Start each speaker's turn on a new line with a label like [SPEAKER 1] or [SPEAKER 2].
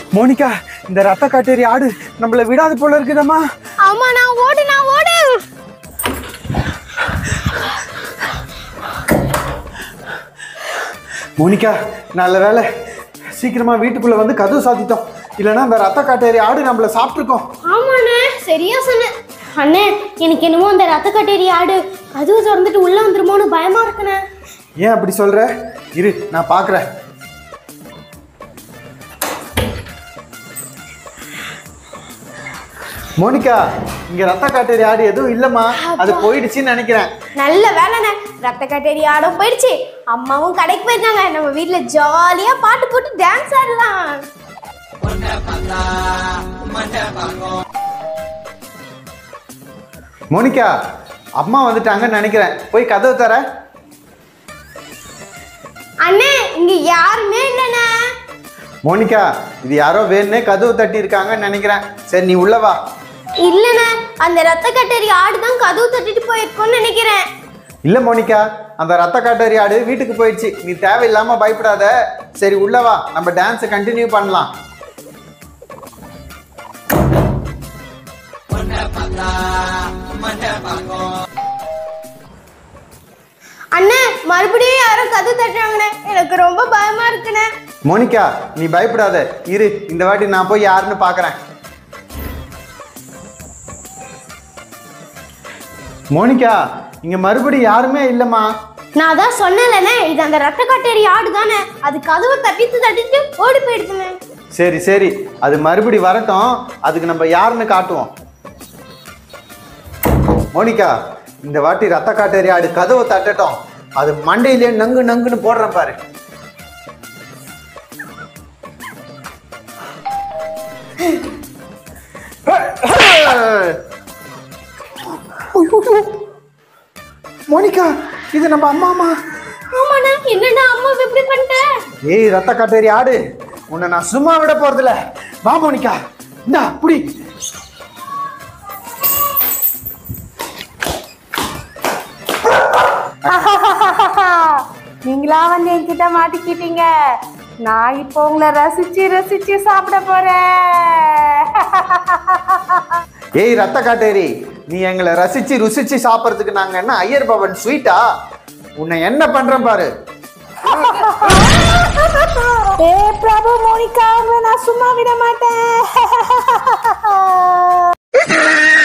[SPEAKER 1] Monica இந்த ரத்த காட்டேரி ஆடு நம்மள விடாது போல இருக்குதம்மா
[SPEAKER 2] ஆமா நான் ஓடு நான் ஓடு
[SPEAKER 1] மோனிகா நல்ல வேலை சீக்கிரமா வீட்டுக்குள்ள வந்து கதவு சாத்திட்டோம் இல்லைன்னா அந்த ரத்த காட்டேரி ஆடு நம்மள சாப்பிட்டுருக்கோம்
[SPEAKER 2] ஆமாண்ணே சரியா சொன்ன அண்ணே எனக்கு என்னமோ அந்த ரத்த கட்டேரி ஆடு கதவு திறந்துட்டு உள்ள வந்துருமோன்னு பயமா இருக்குண்ணே
[SPEAKER 1] ஏன் அப்படி சொல்ற இரு நான் பார்க்கறேன் மோனிகா இங்க ரத்த காட்டேரி ஆடு எதுவும் இல்லம்மா அது போயிடுச்சுன்னு நினைக்கிறேன்
[SPEAKER 2] நல்ல வேலைண்ணே ரத்த கட்டேரி ஆடும் போயிடுச்சு அம்மாவும் கடைக்கு போயிருக்காங்க நம்ம வீட்ல ஜாலியா பாட்டு போட்டு டான்ஸ் ஆடலாம்
[SPEAKER 1] மோனிகா அம்மா வந்துட்டாங்கன்னு நினைக்கிறேன் போய் கதவு தர
[SPEAKER 2] அண்ணே இங்க யாருமே இல்லைண்ணே
[SPEAKER 1] மோனிகா இது யாரோ வேணுனே கதவு தட்டி இருக்காங்கன்னு நினைக்கிறேன் சரி நீ உள்ள வா
[SPEAKER 2] இல்லைண்ணே அந்த ரத்த கட்டேரி ஆடு தான் கதவு தட்டிட்டு போயிருக்கோன்னு நினைக்கிறேன்
[SPEAKER 1] இல்ல மோனிகா அந்த ரத்த காட்டேரி ஆடு வீட்டுக்கு போயிடுச்சு நீ தேவையில்லாம பயப்படாத சரி உள்ள வா நம்ம டான்ஸை கண்டினியூ பண்ணலாம்
[SPEAKER 2] அண்ணே மறுபடியும் யாரோ கதவு தட்டுறாங்கண்ணே எனக்கு ரொம்ப பயமா இருக்குண்ணே
[SPEAKER 1] மோனிகா நீ பயப்படாத இரு இந்த வாட்டி நான் போய் யாருன்னு பார்க்கறேன் மோனிகா இங்க மறுபடியும் யாருமே இல்லம்மா
[SPEAKER 2] நான் தான் சொன்னேன்லண்ணே இது அந்த ரத்த கட்டேரி ஆடு தானே அது கதவை தட்டிட்டு தட்டிட்டு ஓடி போயிடுச்சுண்ணே
[SPEAKER 1] சரி சரி அது மறுபடி வரட்டும் அதுக்கு நம்ம யாருன்னு காட்டுவோம் மோனிகா இந்த வாட்டி ரத்த காட்டேரி ஆடு கதவை தட்டட்டும் அது மண்டையிலே நங்கு நங்குன்னு போடுறேன் பாரு மோனிகா இது நம்ம அம்மாமா
[SPEAKER 2] ஆமாண்ணே என்னண்ணா அம்மா இப்படி பண்ணிட்டேன்
[SPEAKER 1] ஏய் ரத்த காட்டேரி ஆடு உன்னை நான் சும்மா விட போறதில்ல வா மோனிகா இந்தா புடி
[SPEAKER 3] நீங்களா வந்து என்கிட்ட மாட்டிக்கிட்டீங்க நான் இப்போ உங்களை ரசிச்சு ரசிச்சு சாப்பிட போறேன்
[SPEAKER 1] ஏய் ரத்த காட்டேரி நீ எங்களை ரசிச்சு ருசிச்சு சாப்பிட்றதுக்கு நாங்க என்ன ஐயர் பவன் ஸ்வீட்டா உன்னை என்ன பண்றேன் பாரு
[SPEAKER 3] ஏ பிரபு மோனிகா உங்களை நான் சும்மா விட மாட்டேன்